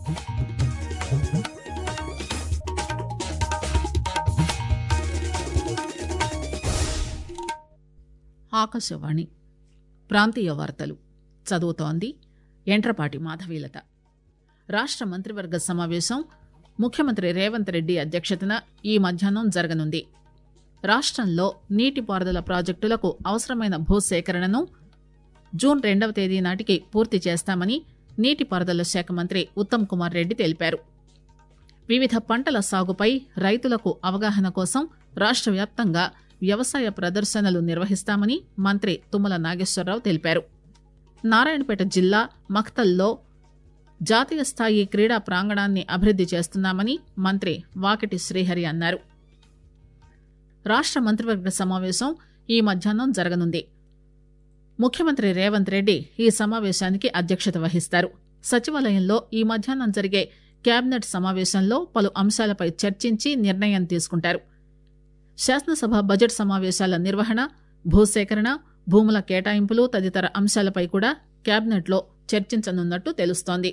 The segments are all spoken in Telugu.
ఆకాశవాణి ప్రాంతీయ వార్తలు చదువుతోంది ఎంట్రపాటి మాధవీలత రాష్ట మంత్రివర్గ సమావేశం ముఖ్యమంత్రి రేవంత్ రెడ్డి అధ్యక్షతన ఈ మధ్యాహ్నం జరగనుంది రాష్టంలో నీటిపారుదల ప్రాజెక్టులకు అవసరమైన భూసేకరణను జూన్ రెండవ తేదీ నాటికి పూర్తి చేస్తామని నీటిపారుదల శాఖ మంత్రి ఉత్తమ్ కుమార్ రెడ్డి తెలిపారు వివిధ పంటల సాగుపై రైతులకు అవగాహన కోసం రాష్ట వ్యాప్తంగా వ్యవసాయ ప్రదర్శనలు నిర్వహిస్తామని మంత్రి తుమ్మల నాగేశ్వరరావు తెలిపారు నారాయణపేట జిల్లా మఖ్తల్లో జాతీయ స్థాయి క్రీడా ప్రాంగణాన్ని అభివృద్ది చేస్తున్నామని మంత్రి వాకిటి శ్రీహరి అన్నారు రాష్ట మంత్రివర్గ సమావేశం ఈ మధ్యాహ్నం జరగనుంది ముఖ్యమంత్రి రేవంత్ రెడ్డి ఈ సమావేశానికి అధ్యక్షత వహిస్తారు సచివాలయంలో ఈ మధ్యాహ్నం జరిగే కేబినెట్ సమావేశంలో పలు అంశాలపై చర్చించి నిర్ణయం తీసుకుంటారు శాసనసభ బడ్జెట్ సమావేశాల నిర్వహణ భూసేకరణ భూముల కేటాయింపులు తదితర అంశాలపై కూడా కేబినెట్లో చర్చించనున్నట్టు తెలుస్తోంది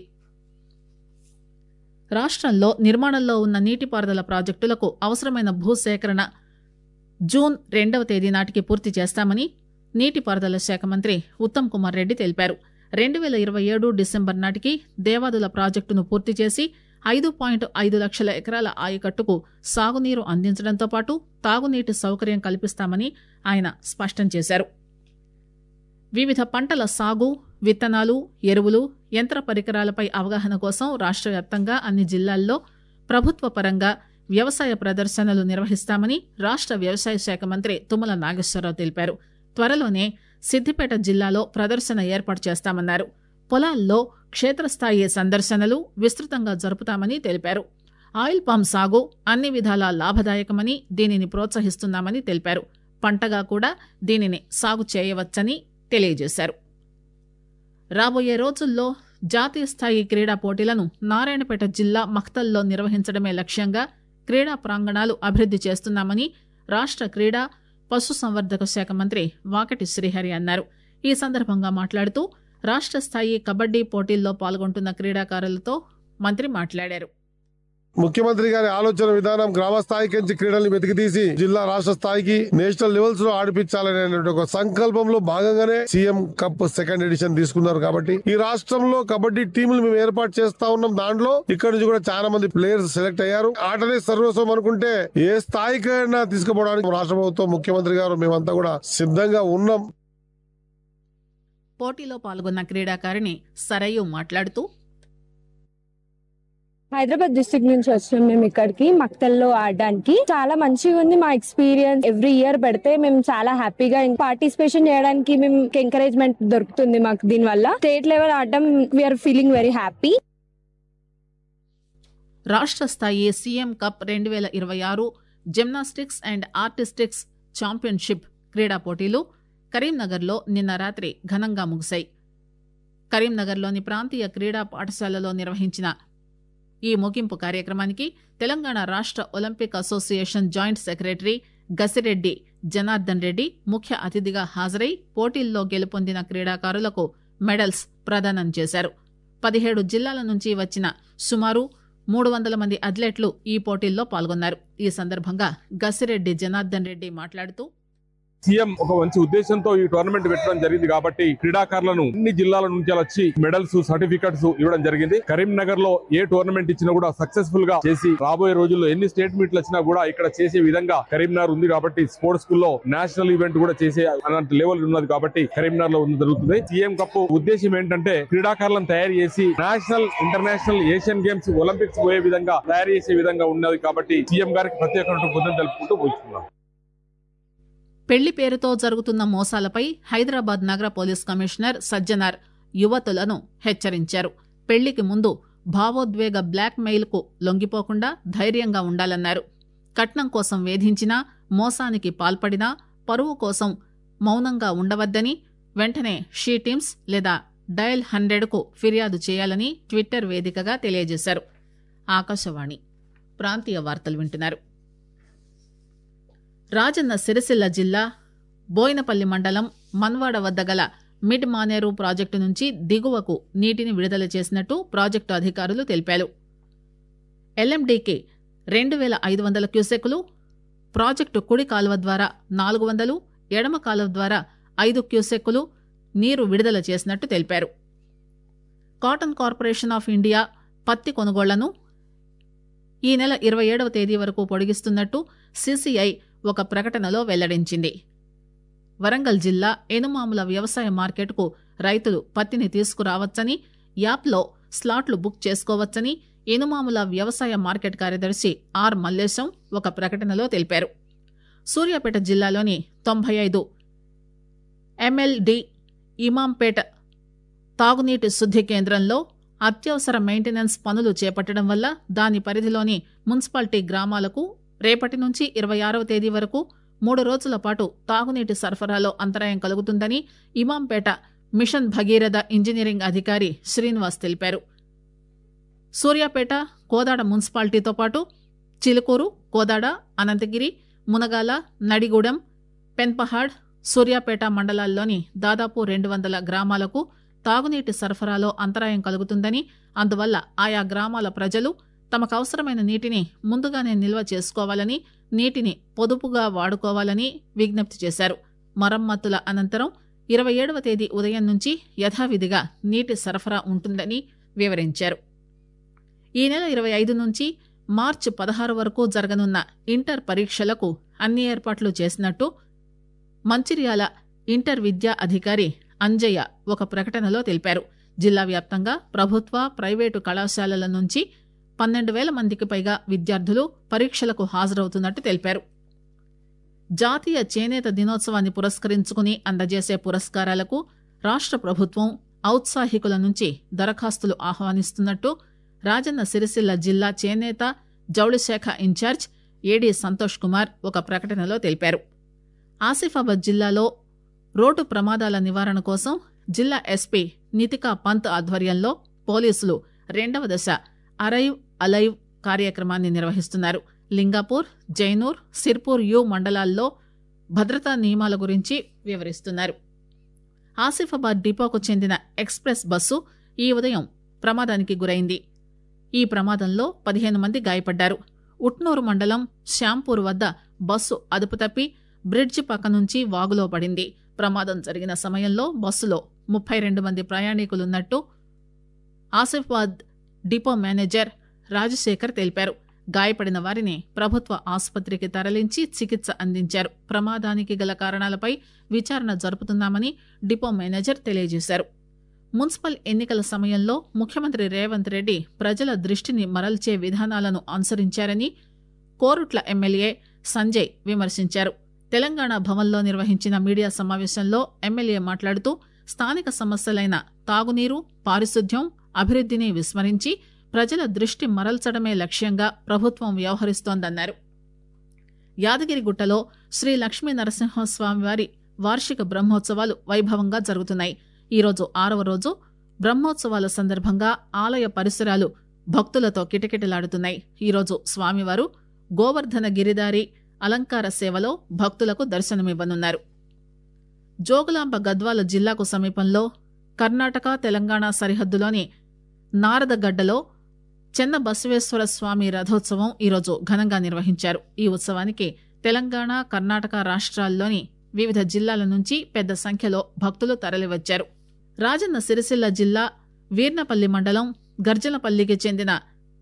రాష్టంలో నిర్మాణంలో ఉన్న నీటిపారుదల ప్రాజెక్టులకు అవసరమైన భూసేకరణ జూన్ రెండవ తేదీ నాటికి పూర్తి చేస్తామని నీటిపారుదల శాఖ మంత్రి ఉత్తమ్ కుమార్ రెడ్డి తెలిపారు రెండు వేల ఇరవై ఏడు డిసెంబర్ నాటికి దేవాదుల ప్రాజెక్టును పూర్తి చేసి ఐదు పాయింట్ ఐదు లక్షల ఎకరాల ఆయకట్టుకు సాగునీరు అందించడంతో పాటు తాగునీటి సౌకర్యం కల్పిస్తామని ఆయన స్పష్టం చేశారు వివిధ పంటల సాగు విత్తనాలు ఎరువులు యంత్ర పరికరాలపై అవగాహన కోసం రాష్ట్ర వ్యాప్తంగా అన్ని జిల్లాల్లో ప్రభుత్వ పరంగా వ్యవసాయ ప్రదర్శనలు నిర్వహిస్తామని రాష్ట్ర వ్యవసాయ శాఖ మంత్రి తుమ్మల నాగేశ్వరరావు తెలిపారు త్వరలోనే సిద్దిపేట జిల్లాలో ప్రదర్శన ఏర్పాటు చేస్తామన్నారు పొలాల్లో క్షేత్రస్థాయి సందర్శనలు విస్తృతంగా జరుపుతామని తెలిపారు ఆయిల్ పామ్ సాగు అన్ని విధాలా లాభదాయకమని దీనిని ప్రోత్సహిస్తున్నామని తెలిపారు పంటగా కూడా దీనిని సాగు చేయవచ్చని తెలియజేశారు రాబోయే రోజుల్లో జాతీయ స్థాయి క్రీడా పోటీలను నారాయణపేట జిల్లా మఖ్తల్లో నిర్వహించడమే లక్ష్యంగా క్రీడా ప్రాంగణాలు అభివృద్ది చేస్తున్నామని రాష్ట్ర క్రీడా పశుసంవర్ధక శాఖ మంత్రి వాకటి శ్రీహరి అన్నారు ఈ సందర్భంగా మాట్లాడుతూ రాష్ట్ర స్థాయి కబడ్డీ పోటీల్లో పాల్గొంటున్న క్రీడాకారులతో మంత్రి మాట్లాడారు ముఖ్యమంత్రి గారి ఆలోచన విధానం గ్రామ స్థాయికి నుంచి క్రీడల్ని వెతికితీసి జిల్లా రాష్ట్ర స్థాయికి నేషనల్ లెవెల్స్ లో ఆడిపించాలనే ఒక సంకల్పంలో భాగంగానే సీఎం కప్ సెకండ్ ఎడిషన్ తీసుకున్నారు కాబట్టి ఈ రాష్ట్రంలో కబడ్డీ టీములు మేము ఏర్పాటు చేస్తా ఉన్నాం దాంట్లో ఇక్కడ నుంచి కూడా చాలా మంది ప్లేయర్స్ సెలెక్ట్ అయ్యారు ఆటనే సర్వస్వం అనుకుంటే ఏ స్థాయికైనా తీసుకుపోవడానికి రాష్ట్ర ప్రభుత్వం ముఖ్యమంత్రి గారు మేమంతా కూడా సిద్ధంగా ఉన్నాం పోటీలో పాల్గొన్న క్రీడాకారిణి సరయు మాట్లాడుతూ హైదరాబాద్ డిస్ట్రిక్ట్ నుంచి వచ్చినాం మేము ఇక్కడికి మక్తల్లో ఆడడానికి చాలా మంచిగా ఉంది మా ఎక్స్పీరియన్స్ ఎవ్రీ ఇయర్ పెడితే మేము చాలా హ్యాపీగా పార్టిసిపేషన్ చేయడానికి మేము ఎంకరేజ్మెంట్ దొరుకుతుంది మాకు దీని వల్ల స్టేట్ లెవెల్ ఆడడం వీఆర్ ఫీలింగ్ వెరీ హ్యాపీ రాష్ట్ర స్థాయి సీఎం కప్ రెండు వేల ఇరవై ఆరు జిమ్నాస్టిక్స్ అండ్ ఆర్టిస్టిక్స్ ఛాంపియన్షిప్ క్రీడా పోటీలు కరీంనగర్లో నిన్న రాత్రి ఘనంగా ముగిశాయి కరీంనగర్లోని ప్రాంతీయ క్రీడా పాఠశాలలో నిర్వహించిన ఈ ముగింపు కార్యక్రమానికి తెలంగాణ రాష్ట్ర Olympic Association joint secretary Gasireddy Janardhan Reddy ముఖ్య అతిథిగా హాజరై పోటీల్లో గెలుపొందిన క్రీడాకారులకు మెడల్స్ ప్రదానం చేశారు పదిహేడు జిల్లాల నుంచి వచ్చిన సుమారు మూడు వందల మంది అథ్లెట్లు ఈ పోటీల్లో పాల్గొన్నారు ఈ సందర్భంగా గసిరెడ్డి జనార్దన్ రెడ్డి మాట్లాడుతూ సీఎం ఒక మంచి ఉద్దేశంతో ఈ టోర్నమెంట్ పెట్టడం జరిగింది కాబట్టి క్రీడాకారులను అన్ని జిల్లాల నుంచి వచ్చి మెడల్స్ సర్టిఫికెట్స్ ఇవ్వడం జరిగింది కరీంనగర్ లో ఏ టోర్నమెంట్ ఇచ్చినా కూడా సక్సెస్ఫుల్ గా చేసి రాబోయే రోజుల్లో ఎన్ని స్టేట్ మీట్లు వచ్చినా కూడా ఇక్కడ చేసే విధంగా కరీంనగర్ ఉంది కాబట్టి స్పోర్ట్స్ స్కూల్లో నేషనల్ ఈవెంట్ కూడా చేసే అలాంటి లెవెల్ ఉన్నది కాబట్టి కరీంనగర్ లో ఉంది జరుగుతుంది సీఎం కప్ ఉద్దేశం ఏంటంటే క్రీడాకారులను తయారు చేసి national international Asian Games Olympics పోయే విధంగా తయారు చేసే విధంగా ఉన్నది కాబట్టి సీఎం గారికి ప్రత్యేకమైన బుద్ధం తెలుపుకుంటూ పోతున్నాం పెళ్లి పేరుతో జరుగుతున్న మోసాలపై హైదరాబాద్ నగర పోలీస్ కమిషనర్ సజ్జనార్ యువతులను హెచ్చరించారు పెళ్లికి ముందు భావోద్వేగ బ్లాక్ మెయిల్ కు లొంగిపోకుండా ధైర్యంగా ఉండాలన్నారు కట్నం కోసం వేధించినా మోసానికి పాల్పడినా పరువు కోసం మౌనంగా ఉండవద్దని వెంటనే షీ టీమ్స్ లేదా డయల్ హండ్రెడ్ కు ఫిర్యాదు చేయాలని ట్విట్టర్ వేదికగా తెలియజేశారు ఆకాశవాణి ప్రాంతీయ వార్తలు వింటున్నారు రాజన్న సిరిసిల్ల జిల్లా బోయినపల్లి మండలం మన్వాడ వద్ద గల మిడ్ మానేరు ప్రాజెక్టు నుంచి దిగువకు నీటిని విడుదల చేసినట్టు ప్రాజెక్టు అధికారులు తెలిపారు ఎల్ఎండికి రెండు వేల ఐదు వందల క్యూసెక్కులు ప్రాజెక్టు కుడి కాలువ ద్వారా నాలుగు వందలు ఎడమ కాలువ ద్వారా ఐదు క్యూసెక్కులు నీరు విడుదల చేసినట్టు తెలిపారు కాటన్ కార్పొరేషన్ ఆఫ్ ఇండియా పత్తి కొనుగోళ్లను ఈ నెల ఇరవై ఏడవ తేదీ వరకు పొడిగిస్తున్నట్టు సిసిఐ ఒక ప్రకటనలో వెల్లడించింది వరంగల్ జిల్లా ఎనుమాముల వ్యవసాయ మార్కెట్కు రైతులు పత్తిని తీసుకురావచ్చని యాప్లో స్లాట్లు బుక్ చేసుకోవచ్చని ఎనుమాముల వ్యవసాయ మార్కెట్ కార్యదర్శి ఆర్ మల్లేశం ఒక ప్రకటనలో తెలిపారు సూర్యాపేట జిల్లాలోని తొంభై ఐదు ఎంఎల్డి ఇమాంపేట తాగునీటి శుద్ధి కేంద్రంలో అత్యవసర మెయింటెనెన్స్ పనులు చేపట్టడం వల్ల దాని పరిధిలోని మున్సిపాలిటీ గ్రామాలకు రేపటి నుంచి ఇరవై ఆరవ తేదీ వరకు మూడు రోజుల పాటు తాగునీటి సరఫరాలో అంతరాయం కలుగుతుందని ఇమాంపేట మిషన్ భగీరథ ఇంజనీరింగ్ అధికారి శ్రీనివాస్ తెలిపారు సూర్యాపేట కోదాడ మున్సిపాలిటీతో పాటు చిలుకూరు కోదాడ అనంతగిరి మునగాల నడిగూడెం పెన్పహాడ్ సూర్యాపేట మండలాల్లోని దాదాపు రెండు వందల గ్రామాలకు తాగునీటి సరఫరాలో అంతరాయం కలుగుతుందని అందువల్ల ఆయా గ్రామాల ప్రజలు తమకు అవసరమైన నీటిని ముందుగానే నిల్వ చేసుకోవాలని నీటిని పొదుపుగా వాడుకోవాలని విజ్ఞప్తి చేశారు మరమ్మతుల అనంతరం ఇరవై ఏడవ తేదీ ఉదయం నుంచి యథావిధిగా నీటి సరఫరా ఉంటుందని వివరించారు ఈ నెల ఇరవై ఐదు నుంచి మార్చి పదహారు వరకు జరగనున్న ఇంటర్ పరీక్షలకు అన్ని ఏర్పాట్లు చేసినట్టు మంచిర్యాల ఇంటర్ విద్యా అధికారి అంజయ్య ఒక ప్రకటనలో తెలిపారు జిల్లా వ్యాప్తంగా ప్రభుత్వ ప్రైవేటు కళాశాలల నుంచి పన్నెండు వేల మందికి పైగా విద్యార్థులు పరీక్షలకు హాజరవుతున్నట్టు తెలిపారు జాతీయ చేనేత దినోత్సవాన్ని పురస్కరించుకుని అందజేసే పురస్కారాలకు రాష్ట్ర ప్రభుత్వం ఔత్సాహికుల నుంచి దరఖాస్తులు ఆహ్వానిస్తున్నట్టు రాజన్న సిరిసిల్ల జిల్లా చేనేత జౌళిశాఖ ఇన్ఛార్జ్ ఏడీ సంతోష్ కుమార్ ఒక ప్రకటనలో తెలిపారు ఆసిఫాబాద్ జిల్లాలో రోడ్డు ప్రమాదాల నివారణ కోసం జిల్లా ఎస్పీ నితికా పంత్ ఆధ్వర్యంలో పోలీసులు రెండవ దశ అరైవ్ అలైవ్ కార్యక్రమాన్ని నిర్వహిస్తున్నారు లింగాపూర్ జైనూర్ సిర్పూర్ యు మండలాల్లో భద్రతా నియమాల గురించి వివరిస్తున్నారు ఆసిఫాబాద్ డిపోకు చెందిన ఎక్స్ప్రెస్ బస్సు ఈ ఉదయం ప్రమాదానికి గురైంది ఈ ప్రమాదంలో పదిహేను మంది గాయపడ్డారు ఉట్నూరు మండలం శ్యాంపూర్ వద్ద బస్సు అదుపు తప్పి బ్రిడ్జి పక్క నుంచి వాగులో పడింది ప్రమాదం జరిగిన సమయంలో బస్సులో ముప్పై రెండు మంది ప్రయాణికులున్నట్టు ఆసిఫాబాద్ డిపో మేనేజర్ రాజశేఖర్ తెలిపారు గాయపడిన వారిని ప్రభుత్వ ఆసుపత్రికి తరలించి చికిత్స అందించారు ప్రమాదానికి గల కారణాలపై విచారణ జరుపుతున్నామని డిపో మేనేజర్ తెలియజేశారు మున్సిపల్ ఎన్నికల సమయంలో ముఖ్యమంత్రి రేవంత్ రెడ్డి ప్రజల దృష్టిని మరల్చే విధానాలను అనుసరించారని కోరుట్ల ఎమ్మెల్యే సంజయ్ విమర్శించారు తెలంగాణ భవన్లో నిర్వహించిన మీడియా సమావేశంలో ఎమ్మెల్యే మాట్లాడుతూ స్థానిక సమస్యలైన తాగునీరు పారిశుద్ధ్యం అభివృద్ధిని విస్మరించి ప్రజల దృష్టి మరల్చడమే లక్ష్యంగా ప్రభుత్వం వ్యవహరిస్తోందన్నారు యాదగిరిగుట్టలో శ్రీ లక్ష్మీ నరసింహస్వామివారి వార్షిక బ్రహ్మోత్సవాలు వైభవంగా జరుగుతున్నాయి ఈరోజు ఆరవ రోజు బ్రహ్మోత్సవాల సందర్భంగా ఆలయ పరిసరాలు భక్తులతో కిటకిటలాడుతున్నాయి ఈరోజు స్వామివారు గోవర్ధన గిరిదారి అలంకార సేవలో భక్తులకు దర్శనమివ్వనున్నారు జోగులాంబ గద్వాల జిల్లాకు సమీపంలో కర్ణాటక తెలంగాణ సరిహద్దులోని నారదగడ్డలో చెన్న బసవేశ్వర స్వామి రథోత్సవం ఈరోజు ఘనంగా నిర్వహించారు ఈ ఉత్సవానికి తెలంగాణ కర్ణాటక రాష్ట్రాల్లోని వివిధ జిల్లాల నుంచి పెద్ద సంఖ్యలో భక్తులు తరలివచ్చారు రాజన్న సిరిసిల్ల జిల్లా వీర్నపల్లి మండలం గర్జనపల్లికి చెందిన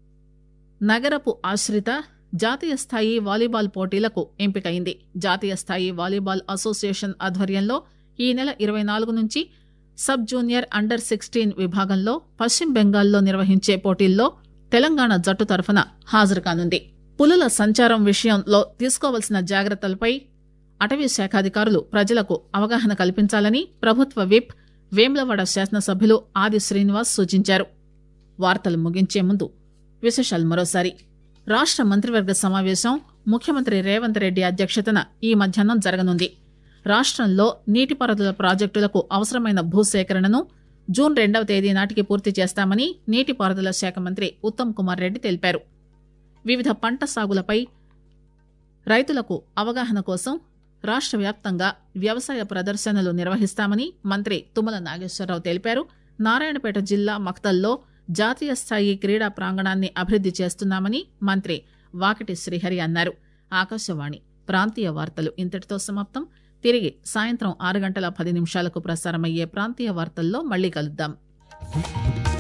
నగరపు ఆశ్రిత జాతీయ స్థాయి వాలీబాల్ పోటీలకు ఎంపికైంది జాతీయ స్థాయి వాలీబాల్ అసోసియేషన్ ఆధ్వర్యంలో ఈ నెల ఇరవై నాలుగు నుంచి సబ్ జూనియర్ అండర్ సిక్స్టీన్ విభాగంలో పశ్చిమ బెంగాల్లో నిర్వహించే పోటీల్లో తెలంగాణ జట్టు తరఫున హాజరు కానుంది పులుల సంచారం విషయంలో తీసుకోవాల్సిన జాగ్రత్తలపై అటవీ శాఖాధికారులు ప్రజలకు అవగాహన కల్పించాలని ప్రభుత్వ విప్ వేములవాడ శాసనసభ్యులు ఆది శ్రీనివాస్ సూచించారు వార్తలు ముగించే ముందు విశేషాలు మరోసారి రాష్ట్ర మంత్రివర్గ సమావేశం ముఖ్యమంత్రి రేవంత్ రెడ్డి అధ్యక్షతన ఈ మధ్యాహ్నం జరగనుంది రాష్ట్రంలో నీటిపారుదల ప్రాజెక్టులకు అవసరమైన భూసేకరణను జూన్ రెండవ తేదీ నాటికి పూర్తి చేస్తామని నీటిపారుదల శాఖ మంత్రి ఉత్తమ్ కుమార్ రెడ్డి తెలిపారు వివిధ పంట సాగులపై రైతులకు అవగాహన కోసం రాష్ట్ర వ్యాప్తంగా వ్యవసాయ ప్రదర్శనలు నిర్వహిస్తామని మంత్రి తుమ్మల నాగేశ్వరరావు తెలిపారు నారాయణపేట జిల్లా మక్తల్లో జాతీయ స్థాయి క్రీడా ప్రాంగణాన్ని అభివృద్ది చేస్తున్నామని మంత్రి వాకటి శ్రీహరి అన్నారు ఆకాశవాణి ప్రాంతీయ వార్తలు ఇంతటితో సమాప్తం తిరిగి సాయంత్రం ఆరు గంటల పది నిమిషాలకు ప్రసారమయ్యే ప్రాంతీయ వార్తల్లో మళ్లీ కలుద్దాం